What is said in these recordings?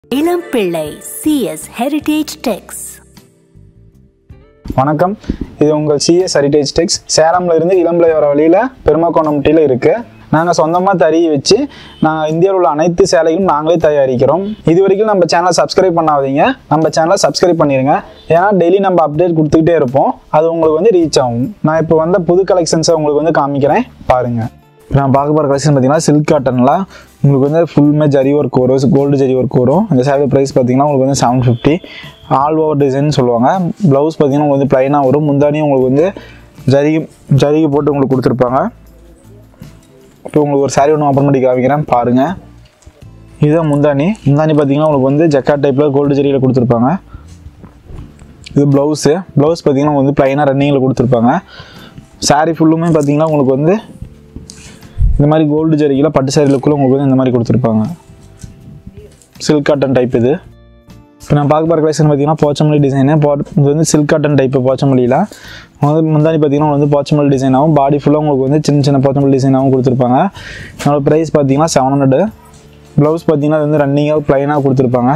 இளம் பிள்ளை CS heritage டெக்ஸ் வணக்கம் இது உங்கள் சிஎஸ் ஹெரிடேஜ் டெக்ஸ் சேலம்ல இருந்து இளம்பிள்ளை வர வழியில் பெருமாக்கோணம்ட்டியில் இருக்குது நாங்கள் சொந்தமாக தறி வச்சு நாங்கள் இந்தியாவில் உள்ள அனைத்து சேலையும் நாங்களே தயாரிக்கிறோம் இது வரைக்கும் நம்ம சேனலை சப்ஸ்கிரைப் பண்ணாதீங்க நம்ம சேனலை சப்ஸ்கிரைப் பண்ணிடுங்க ஏன்னா டெய்லி நம்ம அப்டேட் கொடுத்துக்கிட்டே இருப்போம் அது உங்களுக்கு வந்து ரீச் ஆகும் நான் இப்போ வந்த புது கலெக்ஷன்ஸை உங்களுக்கு வந்து காமிக்கிறேன் பாருங்கள் நான் பார்க்க போகிற கலெக்ஷன் பார்த்தீங்கன்னா சில்க் காட்டனில் உங்களுக்கு வந்து ஃபுல்மே ஜரி ஒர்க் வரும் கோல்டு ஜரி ஒர்க் வரும் இந்த சேலை ப்ரைஸ் பார்த்தீங்கன்னா உங்களுக்கு வந்து seven fifty all over design சொல்லுவாங்க ப்ளவுஸ் பார்த்தீங்கன்னா உங்களுக்கு வந்து ப்ளைனாக வரும் முந்தானி உங்களுக்கு வந்து ஜரிகை ஜரிகை போட்டு உங்களுக்கு கொடுத்துருப்பாங்க இப்போ உங்களுக்கு ஒரு saree ஒன்று ஓப்பன் பண்ணி காமிக்கிறேன் பாருங்கள் இதுதான் முந்தானி முந்தானி பார்த்தீங்கன்னா உங்களுக்கு வந்து ஜக்காட் டைப்பில் கோல்டு ஜரியில் கொடுத்துருப்பாங்க இது ப்ளவுஸு ப்ளவுஸ் பார்த்தீங்கன்னா வந்து ப்ளைனாக ரன்னிங்கில் கொடுத்துருப்பாங்க saree ஃபுல்லுமே பார்த்தீங்கன்னா உங்களுக்கு வந்து இந்த மாதிரி கோல்டு ஜரிகையில் பட்டு saree லுக்கில் உங்களுக்கு வந்து இந்த மாதிரி கொடுத்துருப்பாங்க சில்க் காட்டன் டைப் இது இப்போ நான் பார்க்க போகிற கலெக்ஷன் பார்த்தீங்கன்னா போச்சமல்லி டிசைனு போ இது வந்து சில்க் காட்டன் டைப்பு போச்சமல்லியில் வந்து முந்தானி பார்த்தீங்கன்னா உங்களுக்கு வந்து போச்சமல்லி டிசைனாகவும் பாடி ஃபுல்லாக உங்களுக்கு வந்து சின்ன சின்ன போச்சமல்லி டிசைனாகவும் கொடுத்துருப்பாங்க என்னோட ப்ரைஸ் பார்த்தீங்கன்னா செவன் ஹண்ட்ரடு ப்ளவுஸ் பார்த்தீங்கன்னா அது வந்து ரன்னிங்காக ப்ளைனாக கொடுத்துருப்பாங்க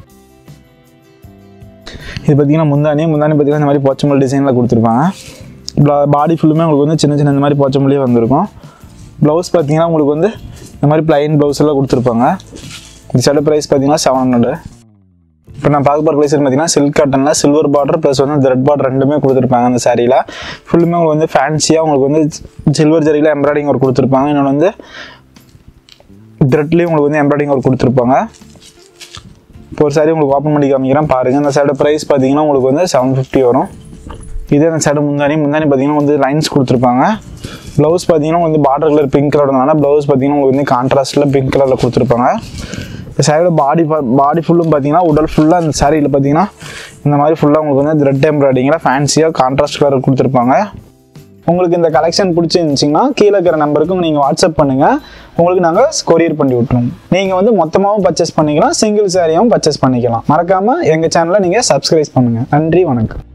இது பார்த்தீங்கன்னா முந்தானி முந்தானி பார்த்தீங்கன்னா இந்த மாதிரி போச்சமல்லி டிசைனில் கொடுத்துருப்பாங்க பாடி ஃபுல்லுமே உங்களுக்கு வந்து சின்ன சின்ன இந்த மாதிரி போச்சமல்லியே வந்திருக்கும் ப்ளவுஸ் பார்த்தீங்கன்னா உங்களுக்கு வந்து இந்த மாதிரி ப்ளைன் ப்ளவுஸ் எல்லாம் கொடுத்துருப்பாங்க இந்த சட்டை ப்ரைஸ் பார்த்தீங்கன்னா செவன் ஹண்ட்ரடு இப்போ நான் பார்க்க போகிற கலெக்ஷன் பார்த்தீங்கன்னா சில்க் காட்டனில் சில்வர் பார்டர் ப்ளஸ் வந்து த்ரெட் பார்டர் ரெண்டுமே கொடுத்துருப்பாங்க அந்த சாரியில் ஃபுல்லுமே உங்களுக்கு வந்து ஃபேன்சியாக உங்களுக்கு வந்து சில்வர் ஜரியில் எம்ப்ராய்டிங் ஒர்க் கொடுத்துருப்பாங்க இன்னொன்று வந்து த்ரெட்லேயும் உங்களுக்கு வந்து எம்ப்ராய்டிங் ஒர்க் கொடுத்துருப்பாங்க இப்போ ஒரு சாரி உங்களுக்கு ஓப்பன் பண்ணி காமிக்கிறேன் பாருங்கள் அந்த சைடு ப்ரைஸ் பார்த்தீங்கன்னா உங்களுக்கு வந்து செவன் ஃபிஃப்டி வரும் இதே அந்த சைடு முந்தானி முந்தானி பார்த்தீங்கன்னா வந்து லைன்ஸ் கொடுத்துருப்பாங்க ப்ளவுஸ் பார்த்தீங்கன்னா வந்து பார்டர் கலர் பிங்க் கலர்னால ப்ளவுஸ் பார்த்தீங்கன்னா உங்களுக்கு வந்து கான்ட்ராஸ்ட்டில் பிங்க் கலரில் கொடுத்துருப்பாங்க இந்த சாரியோட பாடி பாடி ஃபுல்லும் பார்த்தீங்கன்னா உடல் ஃபுல்லாக இந்த சாரியில் பார்த்தீங்கன்னா இந்த மாதிரி ஃபுல்லாக உங்களுக்கு வந்து த்ரெட் எம்ப்ராய்டிங்கில் ஃபேன்சியாக கான்ட்ராஸ்ட் கலர் கொடுத்துருப்பாங்க உங்களுக்கு இந்த கலெக்ஷன் பிடிச்சிருந்துச்சிங்கன்னா கீழே இருக்கிற நம்பருக்கு நீங்கள் வாட்ஸ்அப் பண்ணுங்கள் உங்களுக்கு நாங்கள் கொரியர் பண்ணி விட்ருவோம் நீங்கள் வந்து மொத்தமாகவும் பர்ச்சேஸ் பண்ணிக்கலாம் சிங்கிள் சாரியாகவும் பர்ச்சேஸ் பண்ணிக்கலாம் மறக்காமல் எங்கள் சேனலை நீங்கள் சப்ஸ்கிரைப் பண்ணுங்கள் நன்றி வணக்கம்